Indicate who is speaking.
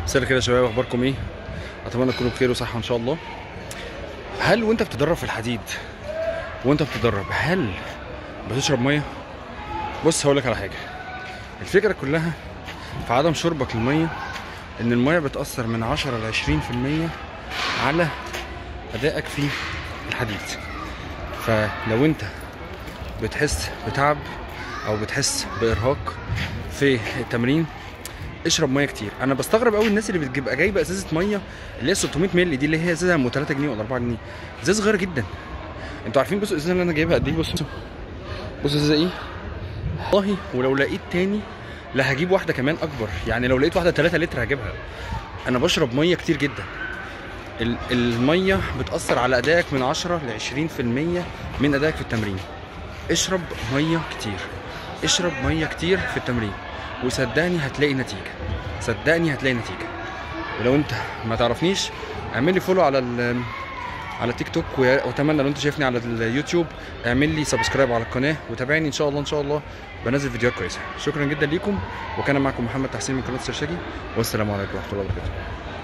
Speaker 1: مساء الخير يا شباب اخباركم ايه اتمنى تكونوا بخير وصحه ان شاء الله هل وانت بتدرب في الحديد وانت بتدرب هل بتشرب ميه بص هقول لك على حاجه الفكره كلها في عدم شربك للميه ان الميه بتاثر من 10 ل 20% على ادائك في الحديد فلو انت بتحس بتعب او بتحس بارهاق في التمرين اشرب ميه كتير انا بستغرب قوي الناس اللي بتبقى جايبه ازازه ميه اللي هي 600 مللي دي اللي هي ازازه ام 3 جنيه ولا 4 جنيه ازازه صغيره جدا انتوا عارفين بصوا الازازه اللي انا جايبها قد ايه بصوا بصوا الازازه ايه والله ولو لقيت تاني لا هجيب واحده كمان اكبر يعني لو لقيت واحده 3 لتر هجيبها انا بشرب ميه كتير جدا ال- الميه بتاثر على ادائك من 10 ل 20% من ادائك في التمرين اشرب ميه كتير اشرب ميه كتير في التمرين وصدقني هتلاقي نتيجه صدقني هتلاقي نتيجه ولو انت ما تعرفنيش اعمل لي فولو على ال على تيك توك ويا- واتمنى لو انت شايفني على اليوتيوب اعمل لي سبسكرايب على القناه وتابعني ان شاء الله ان شاء الله بنزل فيديوهات كويسه شكرا جدا ليكم وكان معكم محمد تحسين من قناه سرشاجي والسلام عليكم ورحمه الله وبركاته